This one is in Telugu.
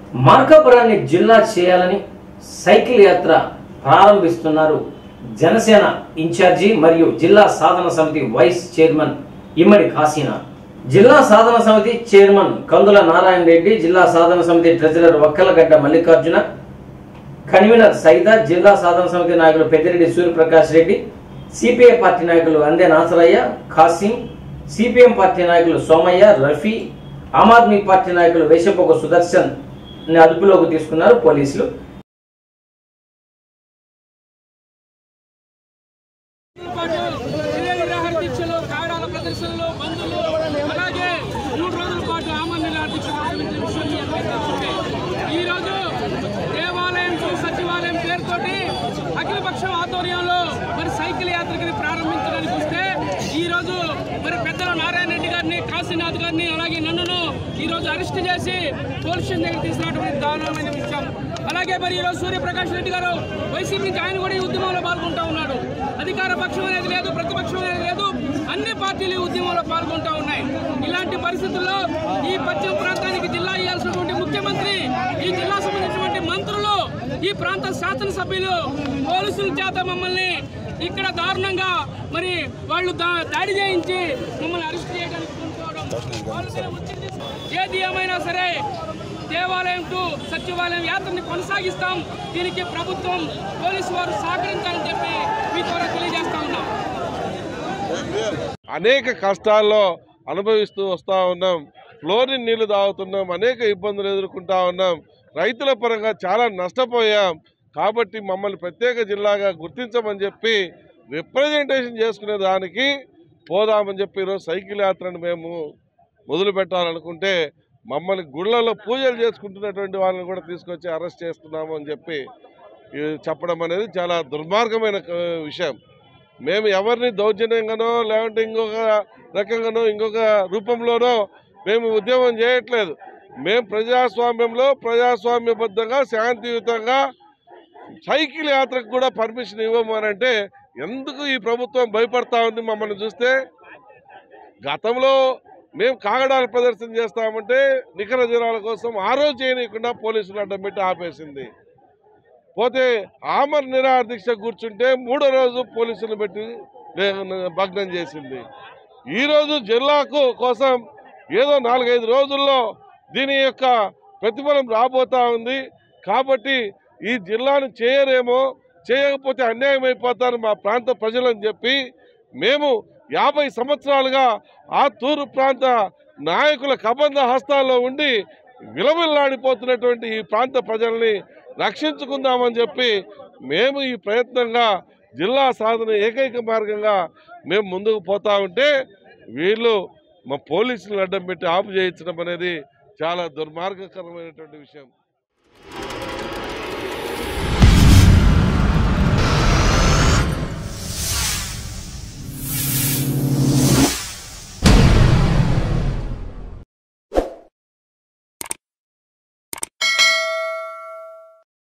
మార్కాపురాన్ని జిల్లా చేయాలని సైకిల్ యాత్ర ప్రారంభిస్తున్నారు జనసేన ఇన్ఛార్జి మరియు జిల్లా సాధన సమితి వైస్ చైర్మన్ ఇమ్మడి కాసీనా జిల్లా సాధన సమితి చైర్మన్ కందుల నారాయణ రెడ్డి జిల్లా సాధన సమితి ట్రెజరర్ వక్కలగడ్డ మల్లికార్జున కన్వీనర్ సైదా జిల్లా సాధన సమితి నాయకులు పెద్దిరెడ్డి సూర్యప్రకాష్ రెడ్డి సిపిఐ పార్టీ నాయకులు అందే నాసరయ్య ఖాసిం సిపిఎం పార్టీ నాయకులు సోమయ్య రఫీ ఆమ్ ఆద్మీ పార్టీ నాయకులు వేషపోక సుదర్శన్ ని అదుపులోకి తీసుకున్నారు పోలీసులు పాటు ఇదే నిరాహార దీక్షలు కాడాల ప్రదర్శనలు బంధులు అలాగే మూడు రోజుల పాటు ఆమరణ నిరాహార దీక్ష ప్రారంభించిన విషయం మీ అందరికీ తెలిసిందే. ఈ రోజు దేవాలయం టు సచివాలయం పేరుతోటి అఖిలపక్షం ఆధ్వర్యంలో మరి సైకిల్ యాత్రకి ప్రారంభించడానికి వస్తే ఈ రోజు మరి పెద్దల నారాయణ రెడ్డి గారిని కాశీనాథ్ గారిని అలాగే నన్నును ఈ రోజు అరెస్ట్ చేసి పోలీస్ స్టేషన్ దగ్గర తీసుకున్నటువంటి దారుణమైన విషయం అలాగే మరి ఈ రోజు సూర్యప్రకాష్ రెడ్డి గారు వైసీపీ నుంచి ఆయన కూడా ఈ ఉద్యమంలో పాల్గొంటూ ఉన్నాడు అధికార పక్షం అనేది లేదు ప్రతిపక్షం అనేది లేదు అన్ని పార్టీలు ఈ ఉద్యమంలో పాల్గొంటూ ఉన్నాయి ఇలాంటి పరిస్థితుల్లో ఈ పశ్చిమ ప్రాంతానికి జిల్లా ఇవ్వాల్సినటువంటి ముఖ్యమంత్రి ఈ జిల్లా సంబంధించినటువంటి మంత్రులు ఈ ప్రాంత శాసనసభ్యులు పోలీసుల చేత మమ్మల్ని ఇక్కడ దారుణంగా మరి వాళ్ళు దా- దాడి చేయించి మమ్మల్ని అరెస్ట్ చేయడానికి పూనుకోవడం పోలీసులు ఒత్తిడి తీసుకు- ఏది ఏమైనా సరే దేవాలయం టు సచివాలయం యాత్రని కొనసాగిస్తాం దీనికి ప్రభుత్వం పోలీసు వారు సహకరించాలని చెప్పి మీ ద్వారా తెలియజేస్తా ఉన్నాం అనేక కష్టాల్లో అనుభవిస్తూ వస్తూ ఉన్నాం ఫ్లోరిన్ నీళ్లు తాగుతున్నాం అనేక ఇబ్బందులు ఎదుర్కొంటా ఉన్నాం రైతుల పరంగా చాలా నష్టపోయాం కాబట్టి మమ్మల్ని ప్రత్యేక జిల్లాగా గుర్తించమని చెప్పి రిప్రజెంటేషన్ చేసుకునే దానికి పోదామని చెప్పి ఈరోజు సైకిల్ యాత్రను మేము మొదలు పెట్టాలనుకుంటే మమ్మల్ని గుళ్ళలో పూజలు చేసుకుంటున్నటువంటి వాళ్ళని కూడా తీసుకొచ్చి అరెస్ట్ చేస్తున్నాము అని చెప్పి ఇది చెప్పడం అనేది చాలా దుర్మార్గమైన క- విషయం మేము ఎవరిని దౌర్జన్యంగానో లేదంటే ఇంకొక రకంగానో ఇంకొక రూపంలోనో మేము ఉద్యమం చేయట్లేదు మేము ప్రజాస్వామ్యంలో ప్రజాస్వామ్యబద్ధంగా శాంతియుతంగా సైకిల్ యాత్రకు కూడా పర్మిషన్ ఇవ్వమనంటే ఎందుకు ఈ ప్రభుత్వం భయపడతా ఉంది మమ్మల్ని చూస్తే గతంలో మేము కాగడాల ప్రదర్శన చేస్తామంటే నికర జనాల కోసం ఆ రోజు చేయనీయకుండా పోలీసులు అడ్డం పెట్టి ఆపేసింది పోతే ఆమర్ నిరాహార దీక్ష కూర్చుంటే మూడో రోజు పోలీసులు పెట్టి లే- భగ్నం చేసింది ఈరోజు జిల్లాకు కోసం ఏదో నాలుగైదు రోజుల్లో దీని యొక్క ప్రతిఫలం రాబోతా ఉంది కాబట్టి ఈ జిల్లాను చేయరేమో చేయకపోతే అన్యాయం అయిపోతారు మా ప్రాంత ప్రజలని చెప్పి మేము యాభై సంవత్సరాలుగా ఆ తూరు ప్రాంత నాయకుల కబంధ హస్తాల్లో ఉండి విలవిల్లాడిపోతున్నటువంటి ఈ ప్రాంత ప్రజల్ని రక్షించుకుందామని చెప్పి మేము ఈ ప్రయత్నంగా జిల్లా సాధన ఏకైక మార్గంగా మేము ముందుకు పోతా ఉంటే వీళ్ళు మా పోలీసులను అడ్డం పెట్టి ఆపు చేయించడం అనేది చాలా దుర్మార్గకరమైనటువంటి విషయం